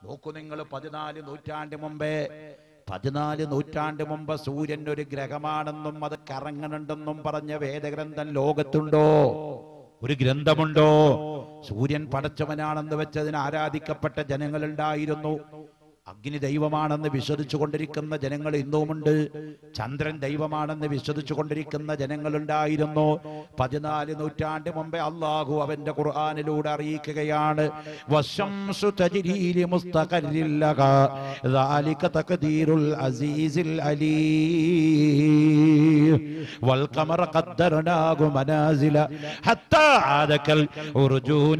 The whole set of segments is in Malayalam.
നോക്കൂ നിങ്ങൾ പതിനാല് നൂറ്റാണ്ട് മുമ്പേ പതിനാല് നൂറ്റാണ്ട് മുമ്പ് സൂര്യൻ ഒരു ഗ്രഹമാണെന്നും അത് കറങ്ങണുണ്ടെന്നും പറഞ്ഞ വേദഗ്രന്ഥം ലോകത്തുണ്ടോ ഒരു ഗ്രന്ഥമുണ്ടോ സൂര്യൻ പടച്ചവനാണെന്ന് വെച്ചതിന് ആരാധിക്കപ്പെട്ട ജനങ്ങളുണ്ടായിരുന്നു അഗ്നി ദൈവമാണെന്ന് വിശ്വസിച്ചു കൊണ്ടിരിക്കുന്ന ജനങ്ങൾ ഇന്നുമുണ്ട് ചന്ദ്രൻ ദൈവമാണെന്ന് വിശ്വസിച്ചു കൊണ്ടിരിക്കുന്ന ജനങ്ങളുണ്ടായിരുന്നു പതിനാല് നൂറ്റാണ്ട് മുമ്പേ അള്ളാഹു അവന്റെ ഖുർആാനിലൂടെ അറിയിക്കുകയാണ് വശംസു തജ്രീലി മുസ്തഖറിൽ ലഹാ. ذلك تقدير العزيز العليم والقمر قدرناه منازل حتى عاد كالعرجون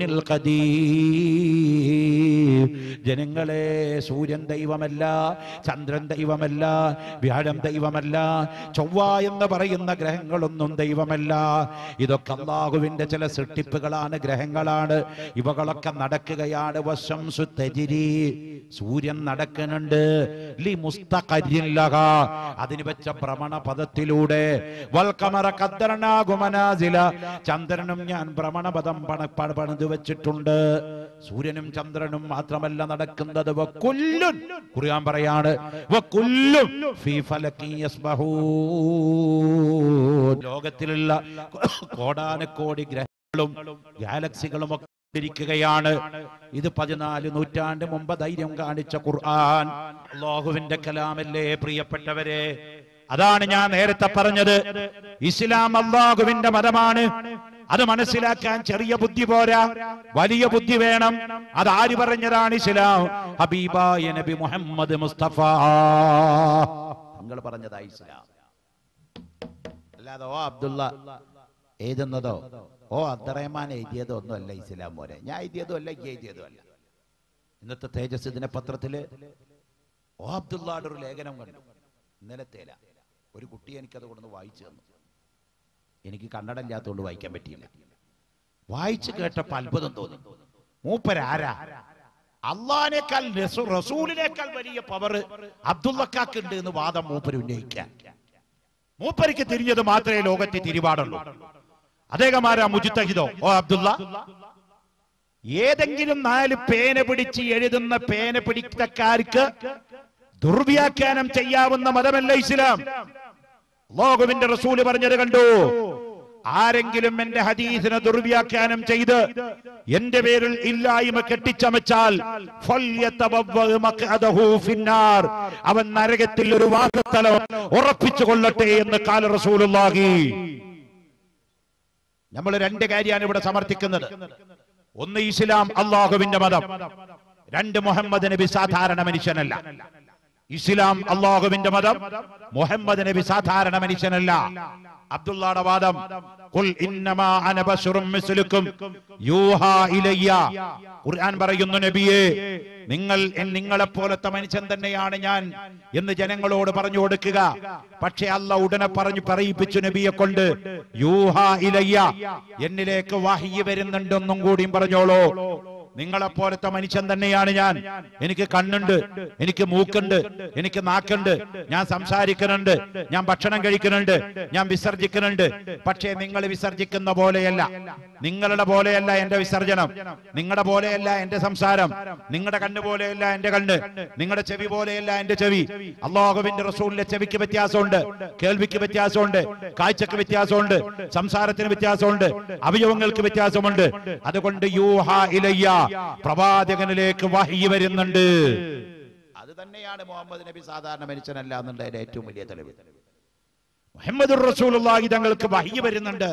القديم ജനങ്ങളെ സൂര്യൻ ദൈവമല്ല ചന്ദ്രൻ ദൈവമല്ല വ്യാഴം ദൈവമല്ല ചൊവ്വ എന്ന് പറയുന്ന ഗ്രഹങ്ങളൊന്നും ദൈവമല്ല ഇതൊക്കെ അള്ളാഹുവിന്റെ ചില സൃഷ്ടിപ്പുകളാണ് ഗ്രഹങ്ങളാണ് ഇവകളൊക്കെ നടക്കുകയാണ് വശം സുത്തജിരി സൂര്യൻ നടക്കുന്നുണ്ട് ലി മുസ്തഖരിൻ ലഹാ. അതിന് വെച്ച ഭ്രമണ പദത്തിലൂടെ വൽക്കമറ കദ്ദറനാകുമനാസില ചന്ദ്രനും ഞാൻ ഭ്രമണപദം പണ പ- പണിത് വെച്ചിട്ടുണ്ട് സൂര്യനും ചന്ദ്രനും മാത്രമല്ല നടക്കുന്നത് വക്കുല്ലുൻ ഖുർആൻ പറയാണ് വക്കുല്ലും ഫീ ഫലക്കി യസ്ബഹൂൻ ലോകത്തിലുള്ള കോടാനക്കോടി ഗ്രഹങ്ങളും ഗാലക്സികളും ഒക്കെ ഇരിക്കുകയാണ് ഇത് പതിനാല് നൂറ്റാണ്ട് മുമ്പ് ധൈര്യം കാണിച്ച ഖുർആൻ അള്ളാഹുവിന്റെ കലാമല്ലേ പ്രിയപ്പെട്ടവരെ അതാണ് ഞാൻ നേരത്തെ പറഞ്ഞത് ഇസ്ലാം അള്ളാഹുവിന്റെ മതമാണ് അത് മനസ്സിലാക്കാൻ ചെറിയ ബുദ്ധി പോരാ വലിയ ബുദ്ധി വേണം അത് ആര് പറഞ്ഞതാണ് ഇസ്ലാം ഹബീബായ നബി മുഹമ്മദ് മുസ്തഫ നിങ്ങൾ പറഞ്ഞതാ ഇസ്ലാം അല്ലാതെ ഓ അബ്ദുള്ള എഴുതുന്നതോ ഓ അബ്ദുറഹ്മാൻ എഴുതിയതോ ഒന്നും അല്ല ഇസ്ലാം പോരെ ഞാൻ എഴുതിയതും അല്ല ഈ എഴുതിയതും അല്ല ഇന്നത്തെ തേജസ് ദിനപത്രത്തില് ഓ അബ്ദുള്ളയുടെ ഒരു ലേഖനം കണ്ടു ഇന്നലത്തേല ഒരു കുട്ടി എനിക്കത് കൊണ്ടു വായിച്ചു തന്നു എനിക്ക് കന്നടമില്ലാത്തതുകൊണ്ട് വായിക്കാൻ പറ്റിയില്ല വായിച്ചു കേട്ടപ്പോ അത്ഭുതം തോന്നി മൂപ്പരാരാ അള്ളാനേക്കാൾ റസൂ- റസൂലിനേക്കാൾ വലിയ പവർ അബ്ദുള്ളക്കാക്കുണ്ട് എന്ന് വാദം മൂപ്പര് ഉന്നയിക്കാൻ മൂപ്പരിക്ക് തിരിഞ്ഞത് മാത്രമേ ലോകത്തെ തിരിപാടുള്ളൂ അദ്ദേഹമാരാ മുജിത്തഹിദോ ഓ അബ്ദുള്ള ഏതെങ്കിലും നാല് പേന പിടിച്ച് എഴുതുന്ന പേന പിടിത്തക്കാർക്ക് ദുർവ്യാഖ്യാനം ചെയ്യാവുന്ന മതമല്ല ഇസ്ലാം ലോകവിന്റെ റസൂല് പറഞ്ഞത് കണ്ടു ആരെങ്കിലും എന്റെ ഹദീസിനെ ദുർവ്യാഖ്യാനം ചെയ്ത് എന്റെ പേരിൽ ഇല്ലായ്മ കെട്ടിച്ചമച്ചാൽ ഫല്യതബവ്വ മഖ്അദഹു ഫിന്നാർ. അവൻ നരകത്തിൽ ഒരു വാസസ്ഥലം ഉറപ്പിച്ചു കൊള്ളട്ടെ എന്ന് കാല റസൂലുള്ളാഹി നമ്മൾ രണ്ട് കാര്യമാണ് ഇവിടെ സമർത്ഥിക്കുന്നത് ഒന്ന് ഇസ്ലാം അള്ളാഹുവിന്റെ മതം രണ്ട് മുഹമ്മദ് നബി സാധാരണ മനുഷ്യനല്ല ഇസ്ലാം അള്ളാഹുവിന്റെ മതം മുഹമ്മദ് നബി സാധാരണ മനുഷ്യനല്ല അബ്ദുള്ളയുടെ വാദം ഖുൽ ഇന്നമാ അന ബശറും മിസ്ലുക്കും യൂഹാ ഇലയ്യ ഖുർആൻ പറയുന്നു നബിയേ നിങ്ങൾ എൻ- നിങ്ങളെപ്പോലത്തെ മനുഷ്യൻ തന്നെയാണ് ഞാൻ എന്ന് ജനങ്ങളോട് പറഞ്ഞു കൊടുക്കുക പക്ഷെ അല്ല ഉടനെ പറഞ്ഞു പറയിപ്പിച്ചു നബിയെ കൊണ്ട് യൂഹാ ഇലയ്യ എന്നിലേക്ക് വഹി വരുന്നുണ്ടെന്നും കൂടിയും പറഞ്ഞോളൂ നിങ്ങളെപ്പോലത്തെ മനുഷ്യൻ തന്നെയാണ് ഞാൻ എനിക്ക് കണ്ണുണ്ട് എനിക്ക് മൂക്കുണ്ട് എനിക്ക് നാക്കുണ്ട് ഞാൻ സംസാരിക്കുന്നുണ്ട് ഞാൻ ഭക്ഷണം കഴിക്കുന്നുണ്ട് ഞാൻ വിസർജിക്കുന്നുണ്ട് പക്ഷേ നിങ്ങൾ വിസർജിക്കുന്ന പോലെയല്ല നിങ്ങളുടെ പോലെയല്ല എന്റെ വിസർജനം നിങ്ങളുടെ പോലെയല്ല എന്റെ സംസാരം നിങ്ങളുടെ കണ്ണ് പോലെയല്ല എന്റെ കണ്ണ് നിങ്ങളുടെ ചെവി പോലെയല്ല എന്റെ ചെവി അള്ളാഹുവിന്റെ റസൂലിന്റെ ചെവിക്ക് വ്യത്യാസമുണ്ട് കേൾവിക്ക് വ്യത്യാസമുണ്ട് കാഴ്ചക്ക് വ്യത്യാസമുണ്ട് സംസാരത്തിന് വ്യത്യാസമുണ്ട് അവയവങ്ങൾക്ക് വ്യത്യാസമുണ്ട് അതുകൊണ്ട് യൂഹ ഇലയ്യ പ്രവാചകനിലേക്ക് വഹി വരുന്നുണ്ട് അത് തന്നെയാണ് മുഹമ്മദ് നബി സാധാരണ മനുഷ്യനല്ല എന്നുള്ളതിന്റെ ഏറ്റവും വലിയ തെളിവ് മുഹമ്മദ് റസൂലുള്ളാഹി തങ്ങൾക്ക് വഹി വരുന്നുണ്ട്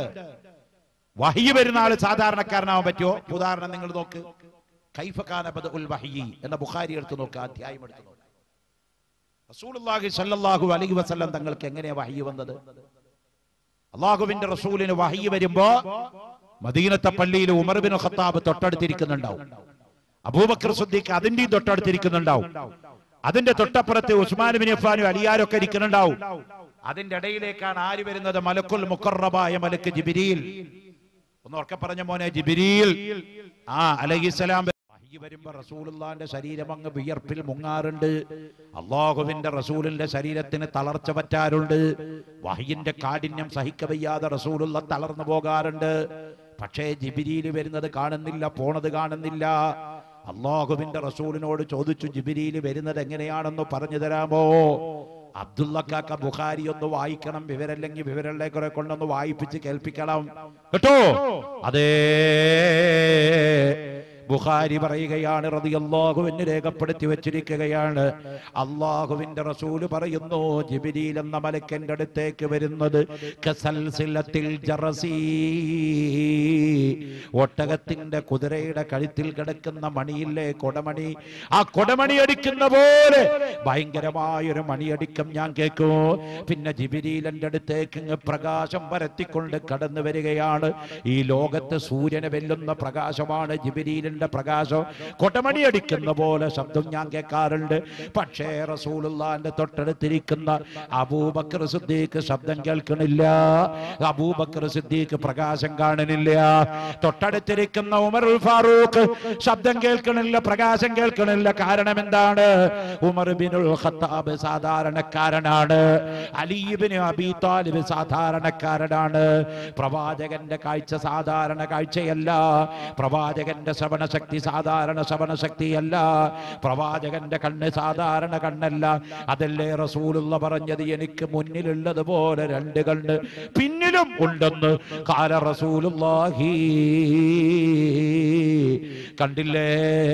വഹി വരുന്ന ആള് സാധാരണക്കാരനാവാൻ പറ്റുമോ ഉദാഹരണം നിങ്ങൾ നോക്ക് കൈഫക്കാന ബദഉൽ വഹയി എന്ന ബുഖാരി എടുത്ത് നോക്ക് അധ്യായം എടുത്ത് നോക്ക് റസൂലുള്ളാഹി സ്വല്ലല്ലാഹു അലൈഹി വസല്ലം തങ്ങൾക്ക് എങ്ങനെയാ വഹി വന്നത് അള്ളാഹുവിന്റെ റസൂലിന് വഹി വരുമ്പോ മദീനത്തെ പള്ളിയിൽ ഉമർ ബിൻ ഖത്താബ് തൊട്ടടുത്തിരിക്കുന്നുണ്ടാവും അബൂബക്കർ സുദ്ദീഖ് അതിന്റെയും തൊട്ടടുത്തിരിക്കുന്നുണ്ടാവും അതിന്റെ തൊട്ടപ്പുറത്ത് ഉസ്മാൻ ബിൻ അഫ്ഫാനും അലിയാരൊക്കെ ഇരിക്കുന്നുണ്ടാവും അതിന്റെ ഇടയിലേക്കാണ് ആര് വരുന്നത് മലക്കുൽ മുക്കറബായ മലക്ക് ജിബിരിയിൽ ഒന്ന് ഉറക്കെ പറഞ്ഞ മോനെ ജിബിരിയിൽ ആ അലഹിസലാം വഹി വരുമ്പോ റസൂലുള്ളാന്റെ ശരീരം അങ്ങ് വിയർപ്പിൽ മുങ്ങാറുണ്ട് അള്ളാഹുവിന്റെ റസൂലിന്റെ ശരീരത്തിന് തളർച്ച പറ്റാറുണ്ട് വഹിയിന്റെ കാഠിന്യം സഹിക്കവയ്യാതെ റസൂലുള്ള തളർന്നു പോകാറുണ്ട് പക്ഷേ ജിബിരിയിൽ വരുന്നത് കാണുന്നില്ല പോണത് കാണുന്നില്ല അള്ളാഹുവിന്റെ റസൂലിനോട് ചോദിച്ചു ജിബിരിയിൽ വരുന്നത് എങ്ങനെയാണെന്ന് പറഞ്ഞു തരാമോ അബ്ദുള്ളക്കാക്ക ബുഖാരി ഒന്ന് വായിക്കണം വിവരല്ലെങ്കിൽ വിവരങ്ങളെ കുറെ കൊണ്ടൊന്ന് വായിപ്പിച്ച് കേൾപ്പിക്കണം കേട്ടോ അതേ ബുഖാരി പറയുകയാണ് റളിയല്ലാഹുവിന് രേഖപ്പെടുത്തി വെച്ചിരിക്കുകയാണ് അള്ളാഹുവിന്റെ റസൂല് പറയുന്നു ജിബിരിൽ എന്ന മലക്കന്റെ അടുത്തേക്ക് വരുന്നത് കസൽസിലത്തിൽ ജറസീ ഒട്ടകത്തിന്റെ കുതിരയുടെ കഴുത്തിൽ കിടക്കുന്ന മണിയില്ലേ കൊടമണി ആ കൊടമണി അടിക്കുന്ന പോലെ ഭയങ്കരമായൊരു മണിയടിക്കം ഞാൻ കേൾക്കൂ പിന്നെ ജിബിരിലന്റെ അടുത്തേക്ക് ഇങ്ങ് പ്രകാശം പരത്തിക്കൊണ്ട് കടന്നു വരികയാണ് ഈ ലോകത്ത് സൂര്യനെ വെല്ലുന്ന പ്രകാശമാണ് ജിബിരിലിന്റെ പ്രകാശം കൊടമണി അടിക്കുന്ന പോലെ ശബ്ദം ഞാൻ കേൾക്കാറുണ്ട് പക്ഷേ റസൂലുള്ളാന്റെ തൊട്ടടുത്തിരിക്കുന്ന അബൂബക്കർ സിദ്ദീഖ് ശബ്ദം കേൾക്കണില്ല അബൂബക്കർ സിദ്ദീഖ് പ്രകാശം കാണുന്നില്ല തൊട്ടടുത്തിരിക്കുന്ന ഉമർ ഫാറൂഖ് ശബ്ദം കേൾക്കണില്ല പ്രകാശം കേൾക്കണില്ല കാരണം എന്താണ് ഉമർ ബിനുൽ ഖത്താബ് സാധാരണക്കാരനാണ് അലീബിന് അബി താലിബ് സാധാരണക്കാരനാണ് പ്രവാചകന്റെ കാഴ്ച സാധാരണ കാഴ്ചയല്ല പ്രവാചകന്റെ ശ്രവണശക്തി സാധാരണ ശ്രവണശക്തിയല്ല പ്രവാചകന്റെ കണ്ണ് സാധാരണ കണ്ണല്ല അതല്ലേ റസൂലുള്ള പറഞ്ഞത് എനിക്ക് മുന്നിലുള്ളത് പോലെ രണ്ട് കണ്ണ് പിന്നിലും ഉണ്ടെന്ന് കാല റസൂലുള്ളാഹി കണ്ടില്ലേ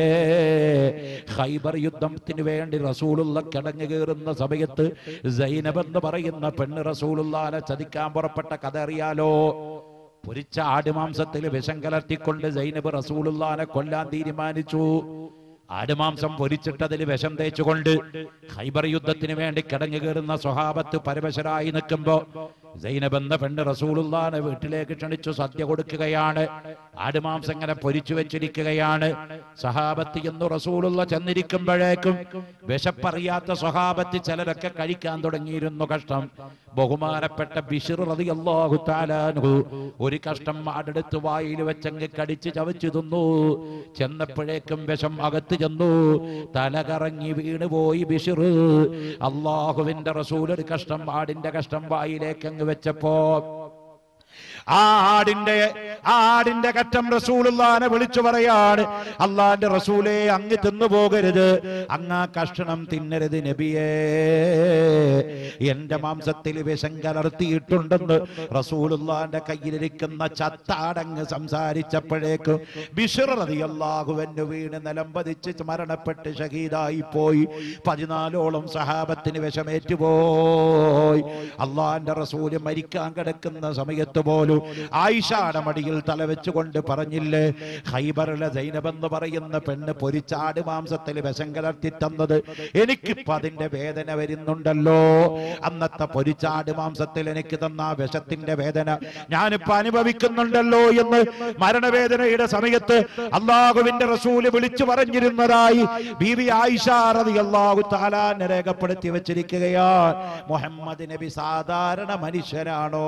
ഖൈബർ യുദ്ധത്തിന് വേണ്ടി റസൂലുള്ള കിടങ്ങു കയറുന്ന സമയത്ത് സൈനബ് എന്ന് പറയുന്ന പെണ്ണ് റസൂലുള്ളാനെ ചതിക്കാൻ പുറപ്പെട്ട കഥ അറിയാലോ പൊരിച്ച ആടുമാംസത്തിൽ വിഷം കലർത്തിക്കൊണ്ട് സൈനബ് റസൂലുള്ളാനെ കൊല്ലാൻ തീരുമാനിച്ചു ആടുമാംസം പൊരിച്ചിട്ടതിൽ വിഷം തേച്ചുകൊണ്ട് ഖൈബർ യുദ്ധത്തിന് വേണ്ടി കിടങ്ങു കയറുന്ന സ്വഹാബത്ത് പരവശരായി നിൽക്കുമ്പോ സൈനബ് എന്ന പെണ്ണ് റസൂലുള്ളാനെ വീട്ടിലേക്ക് ക്ഷണിച്ചു സദ്യ കൊടുക്കുകയാണ് ആടുമാംസം ഇങ്ങനെ പൊരിച്ചു വെച്ചിരിക്കുകയാണ് സഹാബത്ത് എന്ന് റസൂലുള്ള ചെന്നിരിക്കുമ്പോഴേക്കും വിശപ്പറിയാത്ത സ്വഹാബത്ത് ചിലരൊക്കെ കഴിക്കാൻ തുടങ്ങിയിരുന്നു കഷ്ടം ബഹുമാനപ്പെട്ട ബിഷിർ റളിയല്ലാഹു തആലാൻഹു ഒരു കഷ്ടം ആടെടുത്ത് വായിൽ വെച്ചങ്ങ് കടിച്ച് ചവച്ചു തിന്നു ചെന്നപ്പോഴേക്കും വിഷം അകത്ത് ചെന്നു തല കറങ്ങി വീണുപോയി ബിഷിർ അള്ളാഹുവിന്റെ റസൂൽ ഒരു കഷ്ടം ആടിന്റെ കഷ്ടം വായിലേക്ക് അങ്ങ് വെച്ചപ്പോ ആ ആടിന്റെ ആ ആടിന്റെ കറ്റം റസൂലുള്ളാനെ വിളിച്ചു പറയാണ് അള്ളാന്റെ റസൂലെ അങ്ങ് തിന്നു പോകരുത് അങ്ങ് ആ കഷണം തിന്നരുത് നബിയേ എന്റെ മാംസത്തിൽ വിഷം കലർത്തിയിട്ടുണ്ടെന്ന് റസൂലുള്ളാന്റെ കയ്യിലിരിക്കുന്ന ചത്താടങ്ങ് സംസാരിച്ചപ്പോഴേക്ക് ബിഷറതിയല്ലാഹുവന് വീണ് നിലംപതിച്ച് മരണപ്പെട്ട് ഷഹീദായി പോയി പതിനാലോളം സഹാബത്തിന് വിഷമേറ്റുപോയി അള്ളാന്റെ റസൂല് മരിക്കാൻ കിടക്കുന്ന സമയത്ത് പോലും ആയിഷാടെ മടിയിൽ തലവെച്ചുകൊണ്ട് പറഞ്ഞില്ലേ ഹൈബറിലെ സൈനബെന്ന് പറയുന്ന പെണ്ണ് പൊരിച്ചാട് മാംസത്തിൽ വിഷം കലർത്തി തന്നത് എനിക്കിപ്പോ അതിന്റെ വേദന വരുന്നുണ്ടല്ലോ അന്നത്തെ പൊരിച്ചാട് മാംസത്തിൽ എനിക്ക് തന്ന ആ വിഷത്തിന്റെ വേദന ഞാനിപ്പോ അനുഭവിക്കുന്നുണ്ടല്ലോ എന്ന് മരണവേദനയുടെ സമയത്ത് അള്ളാഹുവിന്റെ റസൂല് വിളിച്ചു പറഞ്ഞിരുന്നതായി ബീവി ആയിഷ റളിയല്ലാഹു തആലാനെ രേഖപ്പെടുത്തി വെച്ചിരിക്കുകയാണ് മുഹമ്മദ് നബി സാധാരണ മനുഷ്യനാണോ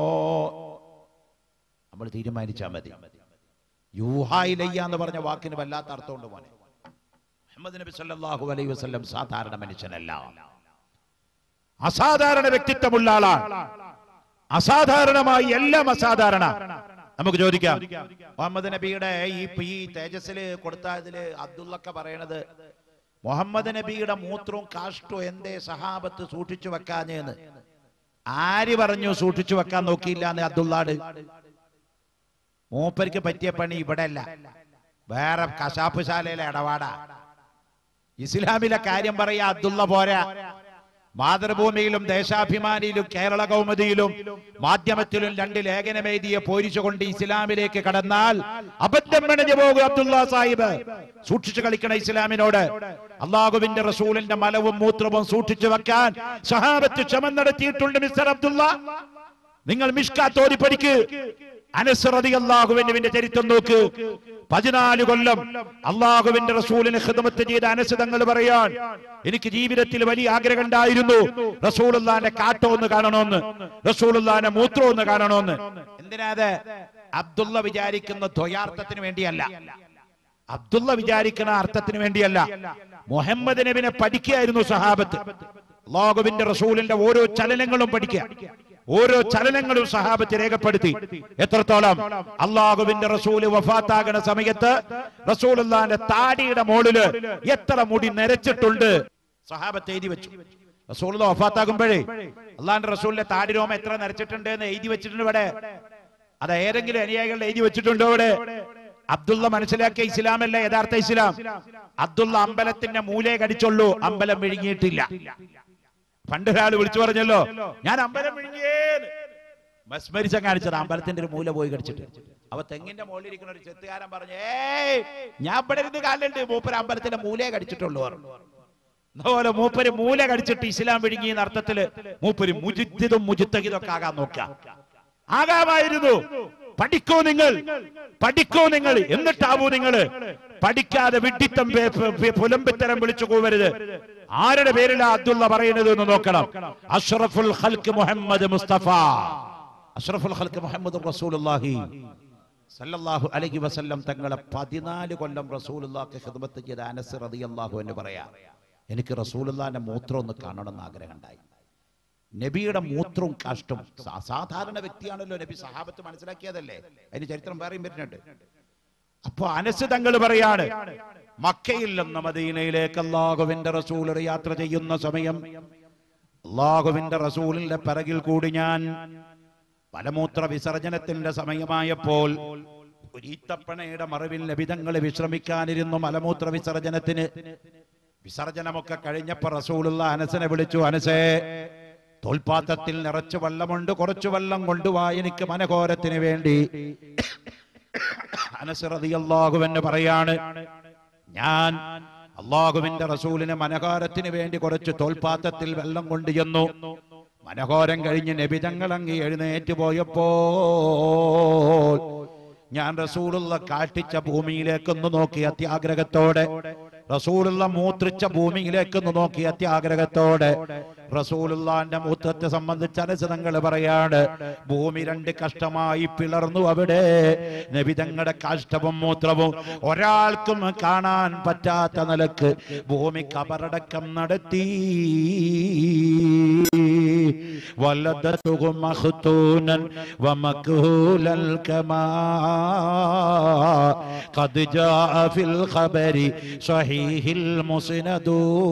നമ്മൾ തീരുമാനിച്ചാൽ മതി യൂഹായിലയ്യ എന്ന് പറഞ്ഞ വാക്കിന് വല്ലാത്ത അർത്ഥമുണ്ട് മോനെ മുഹമ്മദ് നബി സല്ലല്ലാഹു അലൈഹി വസല്ലം സാധാരണ മനുഷ്യനല്ല അസാധാരണ വ്യക്തിത്വമുള്ള ആളാണ് അസാധാരണമായി എല്ലാം അസാധാരണ നമുക്ക് ചോദിക്കാം മുഹമ്മദ് നബിയുടെ ഈ ഈ തേജസ്സില് കൊടുത്ത ഇതില് അബ്ദുള്ളക്ക പറയണത് മുഹമ്മദ് നബിയുടെ മൂത്രവും കാഷ്ടവും എന്തേ സഹാബത്ത് സൂക്ഷിച്ചു വെക്കാഞ്ഞെന്ന് ആര് പറഞ്ഞു സൂക്ഷിച്ചു വെക്കാൻ നോക്കിയില്ല എന്ന് അബ്ദുള്ളാട് മൂപ്പർക്ക് പറ്റിയ പണി ഇവിടെ അല്ല വേറെ കശാപ്പുശാലയിലെ ഇടപാടാ ഇസ്ലാമിലെ കാര്യം പറയാ അബ്ദുള്ള പോരാ മാതൃഭൂമിയിലും ദേശാഭിമാനിയിലും കേരള കൗമുദിയിലും മാധ്യമത്തിലും രണ്ട് ലേഖനമെഴുതിയ പോരിച്ചുകൊണ്ട് ഇസ്ലാമിലേക്ക് കടന്നാൽ അബദ്ധം മെണഞ്ഞു പോകും അബ്ദുള്ള സാഹിബ് സൂക്ഷിച്ചു കളിക്കണ ഇസ്ലാമിനോട് അള്ളാഹുവിന്റെ റസൂലിന്റെ മലവും മൂത്രവും സൂക്ഷിച്ചു വെക്കാൻ സഹാബത്ത് ക്ഷമം നടത്തിയിട്ടുണ്ട് മിസ്റ്റർ അബ്ദുള്ള നിങ്ങൾ മിഷ്കാത്ത് ഓതി പഠിക്ക് അനസ്രതി അള്ളാഹുവിന്റെ ചരിത്രം നോക്ക് പതിനാല് കൊല്ലം അള്ളാഹുവിന്റെ റസൂലിന് ഹിദമത്ത് ചെയ്ത അനസ് തങ്ങൾ പറയാൻ എനിക്ക് ജീവിതത്തിൽ വലിയ ആഗ്രഹം ഉണ്ടായിരുന്നു റസൂലുള്ളാന്റെ കാട്ടോ ഒന്ന് കാണണമെന്ന് റസൂലുള്ളാന്റെ മൂത്രം ഒന്ന് കാണണമെന്ന് എന്തിനാ അത് അബ്ദുള്ള വിചാരിക്കുന്ന ദ്വയാർത്ഥത്തിന് വേണ്ടിയല്ല അബ്ദുള്ള വിചാരിക്കുന്ന അർത്ഥത്തിന് വേണ്ടിയല്ല മുഹമ്മദ് നബിനെ പഠിക്കുകയായിരുന്നു സഹാബത്ത് അള്ളാഹുവിന്റെ റസൂലിന്റെ ഓരോ ചലനങ്ങളും പഠിക്കുക ഓരോ ചലനങ്ങളും സഹാബത്ത് രേഖപ്പെടുത്തി എത്രത്തോളം അള്ളാഹുവിന്റെ റസൂല് വഫാത്താകണ സമയത്ത് റസൂലുള്ളാന്റെ താടിയുടെ മോളില് എത്ര മുടി നിരച്ചിട്ടുണ്ട് സഹാബത്ത് എഴുതി വെച്ചു റസൂൽ വഫാത്താകുമ്പോഴേ അള്ളാന്റെ റസൂലിന്റെ താടി രോമം എത്ര നിരച്ചിട്ടുണ്ട് എന്ന് എഴുതി വെച്ചിട്ടുണ്ട് ഇവിടെ അത് ഏതെങ്കിലും അനുയായികളുടെ എഴുതി വെച്ചിട്ടുണ്ടോ ഇവിടെ അബ്ദുള്ള മനസ്സിലാക്കിയ ഇസ്ലാമല്ല യഥാർത്ഥ ഇസ്ലാം അബ്ദുള്ള അമ്പലത്തിന്റെ മൂലയെ കടിച്ചുള്ളൂ അമ്പലം വിഴുങ്ങിയിട്ടില്ല പണ്ട് ഒരാൾ വിളിച്ചു പറഞ്ഞല്ലോ ഞാൻ അമ്പലം വിഴുങ്ങിയേന്ന് മസ്മരിച്ച കാണിച്ചത് അമ്പലത്തിന്റെ ഒരു മൂല പോയി കടിച്ചിട്ട് അപ്പൊ തെങ്ങിന്റെ മുകളിൽ ഇരിക്കുന്ന ഒരു ചെത്തുകാരൻ പറഞ്ഞു ഏയ് ഞാൻ ഇവിടെ ഇരുന്ന് കാലുണ്ട് മൂപ്പര് അമ്പലത്തിന്റെ മൂലയെ കടിച്ചിട്ടുള്ളൂ പറഞ്ഞു അതുപോലെ മൂപ്പര് മൂല കടിച്ചിട്ട് ഇസ്ലാം വിഴുങ്ങി എന്ന അർത്ഥത്തില് മൂപ്പര് മുജിദ്ദിതും മുജിത്തഹിതും ഒക്കെ ആകാൻ നോക്കാം ആകാമായിരുന്നു പഠിക്കൂ നിങ്ങൾ പഠിക്കൂ നിങ്ങൾ എന്നിട്ടാവൂ നിങ്ങൾ പഠിക്കാതെ വിഡിത്തം പേ- പേ- പേ- പുലമ്പിത്തരം വിളിച്ചു പോവരുത് ആരുടെ പേരിലാ അബ്ദുള്ള പറയുന്നത് എന്ന് നോക്കണം അഷ്റഫുൽ ഖൽക്ക് മുഹമ്മദ് മുസ്തഫ അഷ്റഫുൽ ഖൽക്ക് മുഹമ്മദ് റസൂലുള്ളാഹി സല്ലല്ലാഹു അലൈഹി വസല്ലം തങ്ങളെ പതിനാല് കൊല്ലം റസൂലുള്ളാഹിക്ക് ഖിദ്മത്ത് ചെയ്ത അനസ് റളിയല്ലാഹു എന്ന് പറയാ എനിക്ക് റസൂലുള്ളാഹിന്റെ മൂത്രം ഒന്ന് കാണണം എന്ന് ആഗ്രഹം ഉണ്ടായി നബിയുടെ മൂത്രവും കാഷ്ടവും സാ- സാധാരണ വ്യക്തിയാണല്ലോ നബി സഹാബത്ത് മനസ്സിലാക്കിയതല്ലേ അതിന് ചരിത്രം വേറെയും വരുന്നുണ്ട് അപ്പൊ അനസ് തങ്ങൾ പറയാണ് മക്കയിൽ നിന്ന് മദീനയിലേക്ക് അള്ളാഹുവിന്റെ റസൂൽ ഒരു യാത്ര ചെയ്യുന്ന സമയം അള്ളാഹുവിന്റെ റസൂലിന്റെ പിറകിൽ കൂടി ഞാൻ മലമൂത്ര വിസർജനത്തിന്റെ സമയമായപ്പോൾ ഒരു ഈത്തപ്പണയുടെ മറവിൽ നബിതങ്ങൾ വിശ്രമിക്കാനിരുന്നു മലമൂത്ര വിസർജനത്തിന് വിസർജനമൊക്കെ കഴിഞ്ഞപ്പോ റസൂലുള്ള അനസിനെ വിളിച്ചു അനസേ തോൽപാത്രത്തിൽ നിറച്ചു വെള്ളമുണ്ട് കുറച്ചു വെള്ളം കൊണ്ടുവാ എനിക്ക് മനഘോരത്തിന് വേണ്ടി അനസ് റളിയല്ലാഹു എന്ന് പറയാണ് ഞാൻ അള്ളാഹുവിന്റെ റസൂലിന് മനകാരത്തിന് വേണ്ടി കുറച്ച് തോൽപാത്രത്തിൽ വെള്ളം കൊണ്ട് ചെന്നു മനഘോരം കഴിഞ്ഞ് നബിതങ്ങൾ അങ്ങ് എഴുന്നേറ്റ് പോയപ്പോൾ ഞാൻ റസൂലുള്ള കാട്ടിച്ച ഭൂമിയിലേക്കൊന്ന് നോക്കി അത്യാഗ്രഹത്തോടെ റസൂലുള്ള മൂത്രിച്ച ഭൂമിയിലേക്കൊന്ന് നോക്കി അത്യാഗ്രഹത്തോടെ റസൂലുള്ളാന്റെ മൂത്രത്തെ സംബന്ധിച്ച് അനുസരങ്ങൾ പറയാണ് ഭൂമി രണ്ട് കഷ്ടമായി പിളർന്നു അവിടെ നബിതങ്ങളുടെ കാഷ്ടവും മൂത്രവും ഒരാൾക്കും കാണാൻ പറ്റാത്ത നിലക്ക് ഭൂമി കബറടക്കം നടത്തി ولدته مختونا ومكهولا كما قد جاء في الخبر صحيح المسند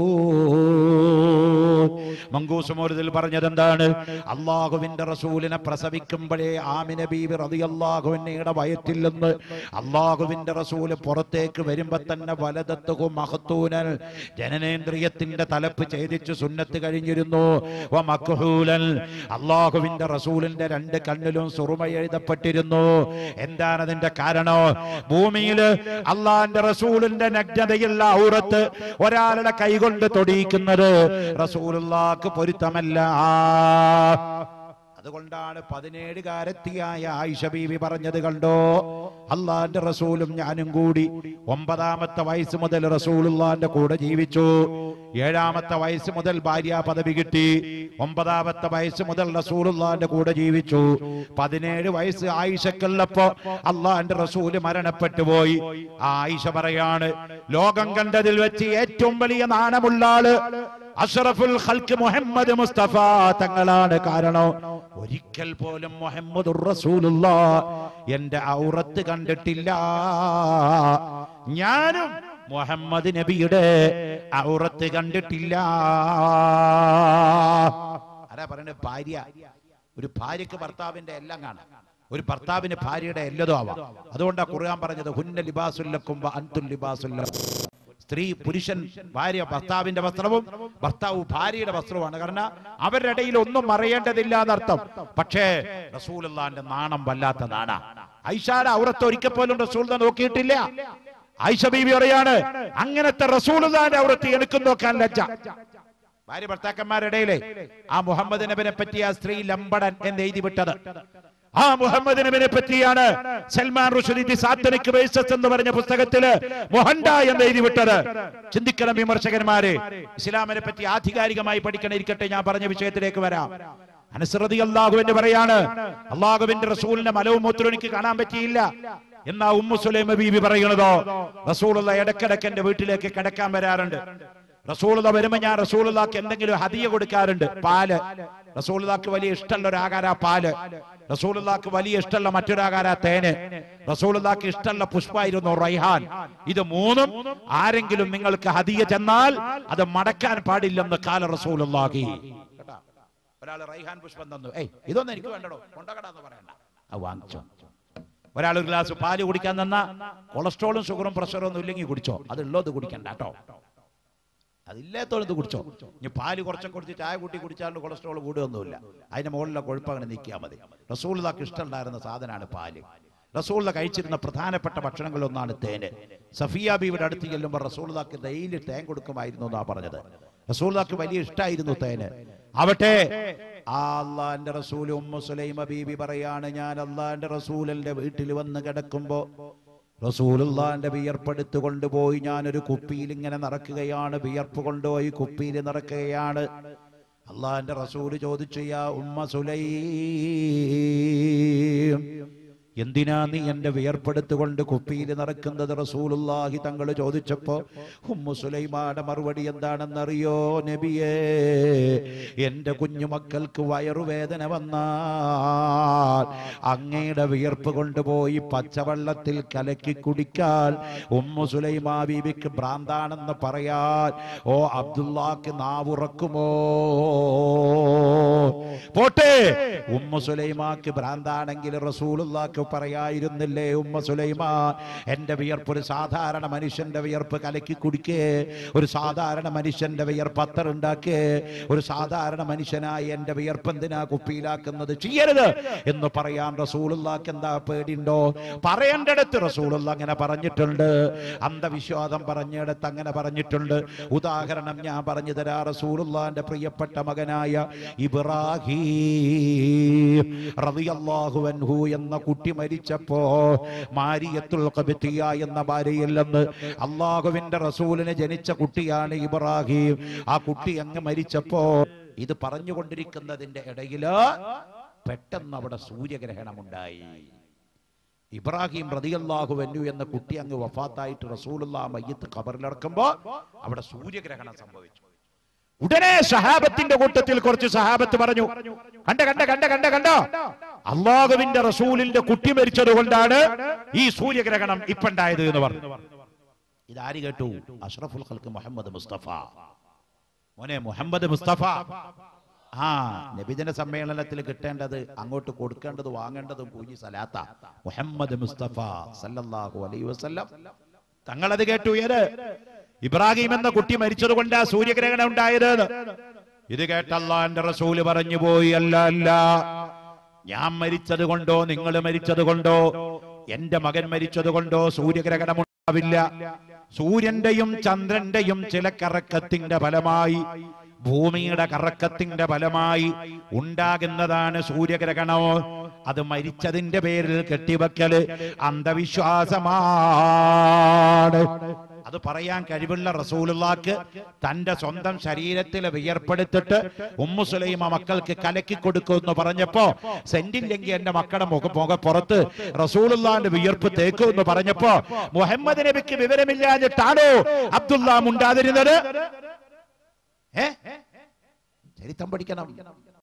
മങ്കൂസ് മോരുതിൽ പറഞ്ഞത് എന്താണ് അള്ളാഹുവിന്റെ റസൂലിനെ പ്രസവിക്കുമ്പോഴേ ആമിന ബീബി റളിയല്ലാഹുവിന്റെ വയറ്റിൽ നിന്ന് അള്ളാഹുവിന്റെ റസൂല് പുറത്തേക്ക് വരുമ്പോ തന്നെ വലതത്തുകും മഹത്തൂനൽ ജനനേന്ദ്രിയത്തിന്റെ തലപ്പ് ഛേദിച്ചു സുന്നത്ത് കഴിഞ്ഞിരുന്നു വ മക്ഹൂലൻ അള്ളാഹുവിന്റെ റസൂലിന്റെ രണ്ട് കണ്ണിലും സുറുമ എഴുതപ്പെട്ടിരുന്നു എന്താണ് അതിന്റെ കാരണം ഭൂമിയില് അള്ളാഹിന്റെ റസൂലിന്റെ നഗ്നതയുള്ള ഔറത്ത് ഒരാളുടെ കൈകൊണ്ട് തൊടിയിക്കുന്നത് റസൂലുള്ളാക്ക് പൊരുത്തമല്ല അതുകൊണ്ടാണ് പതിനേഴുകാരത്തിയായ ആയിഷ ബീവി പറഞ്ഞത് കണ്ടോ അള്ളാന്റെ റസൂലും ഞാനും കൂടി ഒമ്പതാമത്തെ വയസ്സ് മുതൽ റസൂലുള്ളാന്റെ കൂടെ ജീവിച്ചു ഏഴാമത്തെ വയസ്സ് മുതൽ ഭാര്യ പദവി കിട്ടി ഒമ്പതാമത്തെ വയസ്സ് മുതൽ റസൂലുള്ളാന്റെ കൂടെ ജീവിച്ചു പതിനേഴ് വയസ്സ് ആയിഷക്കുള്ളപ്പോ അള്ളാന്റെ റസൂല് മരണപ്പെട്ടു പോയി ആ ആയിഷ പറയാണ് ലോകം കണ്ടതിൽ വെച്ച് ഏറ്റവും വലിയ നാണമുള്ള ആള് അഷറഫുൽ ഖൽക്ക് മുഹമ്മദ് മുസ്തഫ തങ്ങളാണ് കാരണം ഒരിക്കൽ പോലും മുഹമ്മദ് റസൂലുള്ള എന്റെ ഔറത്ത് കണ്ടിട്ടില്ല ഞാനും മുഹമ്മദ് നബിയുടെ ഔറത്ത് കണ്ടിട്ടില്ല ആരാ പറയുന്നത് ഭാര്യ ഒരു ഭാര്യക്ക് ഭർത്താവിന്റെ എല്ലാം കാണാം ഒരു ഭർത്താവിന് ഭാര്യയുടെ എല്ലതും ആവാം അതുകൊണ്ടാണ് ഖുർആൻ പറഞ്ഞത് ഹുന്ന ലിബാസുല്ലക്കും അൻതുൽ ലിബാസുല്ലക്കും സ്ത്രീ പുരുഷൻ ഭാര്യ ഭർത്താവിന്റെ വസ്ത്രവും ഭർത്താവ് ഭാര്യയുടെ വസ്ത്രവുമാണ് കാരണം അവരുടെ ഇടയിൽ ഒന്നും മറയേണ്ടതില്ല എന്നർത്ഥം പക്ഷേ റസൂലുള്ളാന്റെ നാണം വല്ലാത്ത നാണ ഐഷാടെ ഔറത്ത് ഒരിക്കൽ പോലും റസൂൽ നോക്കിയിട്ടില്ല ഐഷ ബീബി പറയാണ് അങ്ങനത്തെ റസൂലുള്ളാന്റെ ഔറത്ത് എനിക്ക് നോക്കാൻ ലജ്ജ ഭാര്യ ഭർത്താക്കന്മാരുടെ ഇടയിലെ ആ മുഹമ്മദ് നബിനെ പറ്റി ആ സ്ത്രീ ലംബടൻ എന്ന് എഴുതി വിട്ടത് ആ മുഹമ്മദ് നബിനെ പറ്റിയാണ് സൽമാൻ റുഷദി സാത്തനിക് വേഴ്സസ് എന്ന് പറഞ്ഞ പുസ്തകത്തില് മൊഹണ്ട എന്ന് എഴുതി വിട്ടത് ചിന്തിക്കണം വിമർശകന്മാരെ ഇസ്ലാമിനെ പറ്റി ആധികാരികമായി പഠിക്കണം ഇരിക്കട്ടെ ഞാൻ പറഞ്ഞ വിഷയത്തിലേക്ക് വരാം അനുസൃതി അള്ളാഹു എന്ന് പറയാണ് അള്ളാഹുവിന്റെ റസൂലിന്റെ മലവും മൂത്രവും എനിക്ക് കാണാൻ പറ്റിയില്ല എന്നാ ഉമ്മു സുലൈമ ബീബി പറയണതോ റസൂലുള്ള ഇടക്കിടക്ക് എന്റെ വീട്ടിലേക്ക് കിടക്കാൻ വരാറുണ്ട് റസൂലത വരുമ്പോ ഞാൻ റസൂലുള്ളാക്ക് എന്തെങ്കിലും ഹദിയ കൊടുക്കാറുണ്ട് പാല് റസൂലുള്ളാക്ക് വലിയ ഇഷ്ടമുള്ള ഒരു ആകാര പാല് റസൂലുള്ളാക്ക് വലിയ ഇഷ്ടമുള്ള മറ്റൊരു ആകാര തേന് റസൂലുള്ളാക്ക് ഇഷ്ടമുള്ള പുഷ്പായിരുന്നു റൈഹാൻ ഇത് മൂന്നും ആരെങ്കിലും നിങ്ങൾക്ക് ഹദിയ ചെന്നാൽ അത് മടക്കാൻ പാടില്ലെന്ന് കാല റസൂലുള്ളാഹി കേട്ടാ ഒരാൾ റൈഹാൻ പുഷ്പം തന്നു ഏയ് ഇതൊന്നും എനിക്ക് വേണ്ടടോ കൊണ്ടകടാന്ന് പറയണ്ട അത് വാങ്ങിച്ചോ ഒരാൾ ഒരു ഗ്ലാസ് പാല് കുടിക്കാൻ തന്ന കൊളസ്ട്രോളും ഷുഗറും പ്രഷറും ഒന്നും ഇല്ലെങ്കിൽ കുടിച്ചോ അത് ഉള്ളത് കുടിക്കണ്ട കേട്ടോ അതില്ലാത്തോളത് കുടിച്ചോ ഇനി പാല് കുറച്ചൊക്കെ കുടിച്ച് ചായ കൂട്ടി കുടിച്ചാലും കൊളസ്ട്രോൾ കൂടുകയൊന്നുമില്ല അതിന്റെ മുകളിലെ കൊഴുപ്പ് അങ്ങനെ നീക്കിയാൽ മതി റസൂള്ളക്ക് ഇഷ്ടമുണ്ടായിരുന്ന സാധനമാണ് പാല് റസൂള്ള കഴിച്ചിരുന്ന പ്രധാനപ്പെട്ട ഭക്ഷണങ്ങളിലൊന്നാണ് തേന് സഫിയ ബീവിയുടെ അടുത്ത് ചെല്ലുമ്പോൾ റസൂള്ളക്ക് ഡെയിലി തേൻ കൊടുക്കുമായിരുന്നു എന്നാ പറഞ്ഞത് റസൂള്ളക്ക് വലിയ ഇഷ്ടമായിരുന്നു തേന് ആവട്ടെ ആ അള്ളാന്റെ റസൂൽ ഉമ്മ സുലൈമ ബീബി പറയാണ് ഞാൻ അള്ളാന്റെ റസൂലന്റെ വീട്ടിൽ വന്ന് കിടക്കുമ്പോ റസൂലുള്ളാന്റെ വിയർപ്പെടുത്ത് കൊണ്ടുപോയി ഞാനൊരു കുപ്പിയിൽ ഇങ്ങനെ നിറക്കുകയാണ് വിയർപ്പ് കൊണ്ടുപോയി കുപ്പിയിൽ നിറക്കുകയാണ് അള്ളാന്റെ റസൂല് ചോദിച്ചു യാ ഉമ്മ സുലൈം എന്തിനാ നീ എന്റെ വിയർപ്പെടുത്ത് കൊണ്ട് കുപ്പിയിൽ നിറക്കുന്നത് റസൂലുള്ളാഹി തങ്ങൾ ചോദിച്ചപ്പോ ഉമ്മു സുലൈമാന്റെ മറുപടി എന്താണെന്നറിയോ നബിയേ എന്റെ കുഞ്ഞുമക്കൾക്ക് വയറുവേദന വന്നാൽ അങ്ങയുടെ വിയർപ്പ് കൊണ്ടുപോയി പച്ചവെള്ളത്തിൽ കലക്കി കുടിക്കാൻ ഉമ്മു സുലൈമാ ബീബിക്ക് ഭ്രാന്താണെന്ന് പറയാൻ ഓ അബ്ദുല്ലാക്ക് നാവുറക്കുമോ പോട്ടെ ഉമ്മ സുലൈമാക്ക് ഭ്രാന്താണെങ്കിൽ റസൂലുള്ളാക്ക് പറയായിരുന്നില്ലേ ഉമ്മ സുലൈമാ എന്റെ വിയർപ്പ് ഒരു സാധാരണ മനുഷ്യന്റെ വിയർപ്പ് കലക്കി കുടിക്കേ ഒരു സാധാരണ മനുഷ്യന്റെ വിയർപ്പ് അത്തറുണ്ടാക്കേ ഒരു സാധാരണ മനുഷ്യനായി എന്റെ വിയർപ്പ് എന്തിനാ കുപ്പിയിലാക്കുന്നത് ചെയ്യരുത് എന്ന് പറയാൻ റസൂലുള്ളാക്ക് എന്താ പേടിയുണ്ടോ പറയേണ്ടടുത്ത് റസൂലുള്ള അങ്ങനെ പറഞ്ഞിട്ടുണ്ട് അന്ധവിശ്വാസം പറഞ്ഞിടത്ത് അങ്ങനെ പറഞ്ഞിട്ടുണ്ട് ഉദാഹരണം ഞാൻ പറഞ്ഞു തരാ റസൂലുള്ളാന്റെ പ്രിയപ്പെട്ട മകനായ ഇബ്രാഹിം റളിയല്ലാഹു അൻഹു എന്ന കുട്ടി മരിച്ചപ്പോ മാരിയത്തുൽ ഖബ്തിയ എന്ന ഭാര്യയിൽ നിന്ന് അള്ളാഹുവിന്റെ റസൂലിന് ജനിച്ച കുട്ടിയാണ് ഇബ്രാഹിം ആ കുട്ടി അങ്ങ് മരിച്ചപ്പോ ഇത് പറഞ്ഞുകൊണ്ടിരിക്കുന്നതിന്റെ ഇടയില് പെട്ടെന്ന് അവിടെ സൂര്യഗ്രഹണമുണ്ടായി ഇബ്രാഹിം റതിയല്ലാഹു വെന്നു എന്ന കുട്ടി അങ്ങ് വഫാത്തായിട്ട് റസൂലുള്ള മയ്യത്ത് ഖബറിലടക്കുമ്പോ അവിടെ സൂര്യഗ്രഹണം സംഭവിച്ചു ഉടനെ സഹാബത്തിന്റെ കൂട്ടത്തിൽ കുറച്ച് സഹാബത്ത് പറഞ്ഞു കണ്ട കണ്ട കണ്ട കണ്ട കണ്ടോ അള്ളാഹുവിന്റെ റസൂലിന്റെ കുട്ടി മരിച്ചത് കൊണ്ടാണ് ഈ സൂര്യഗ്രഹണം ഇപ്പണ്ടായത് എന്ന് പറഞ്ഞു ഇതാര് കേട്ടു അഷ്റഫുൽ ഖൽക്ക് മുഹമ്മദ് മുസ്തഫ മോനെ മുഹമ്മദ് മുസ്തഫ ആ നബിദിന സമ്മേളനത്തിൽ കിട്ടേണ്ടത് അങ്ങോട്ട് കൊടുക്കേണ്ടത് വാങ്ങേണ്ടതും പൂജി സലാത്ത മുഹമ്മദ് മുസ്തഫ സല്ലല്ലാഹു അലൈഹി വസല്ലം തങ്ങളത് കേട്ടു ഏത് ഇബ്രാഹിം എന്ന കുട്ടി മരിച്ചത് കൊണ്ടാ സൂര്യഗ്രഹണം ഉണ്ടായത് എന്ന്. ഇത് കേട്ട അള്ളാന്റെ റസൂല് പറഞ്ഞു പോയി അല്ല അല്ല ഞാൻ മരിച്ചത് കൊണ്ടോ നിങ്ങൾ മരിച്ചത് കൊണ്ടോ എന്റെ മകൻ മരിച്ചത് കൊണ്ടോ സൂര്യഗ്രഹണം ഉണ്ടാവില്ല സൂര്യന്റെയും ചന്ദ്രന്റെയും ചില കറക്കത്തിന്റെ ഫലമായി ഭൂമിയുടെ കറക്കത്തിന്റെ ഫലമായി ഉണ്ടാകുന്നതാണ് സൂര്യഗ്രഹണോ അത് മരിച്ചതിന്റെ പേരിൽ കെട്ടിവെക്കല് അന്ധവിശ്വാസമാണ് അത് പറയാൻ കഴിവുള്ള റസൂലുള്ളാക്ക് തന്റെ സ്വന്തം ശരീരത്തിൽ വിയർപ്പെടുത്തിട്ട് ഉമ്മു സുലൈമ മക്കൾക്ക് കലക്കി കൊടുക്കുമെന്ന് പറഞ്ഞപ്പോ സെന്റില്ലെങ്കിൽ എന്റെ മക്കളുടെ മുഖ മുഖ പുറത്ത് റസൂലുള്ളാന്റെ വിയർപ്പ് തേക്കുമെന്ന് പറഞ്ഞപ്പോ മുഹമ്മദ് നബിക്ക് വിവരമില്ലാഞ്ഞിട്ടാണോ അബ്ദുള്ള മുണ്ടാതിരുന്നത് ഏ ചരിത്രം പഠിക്കണം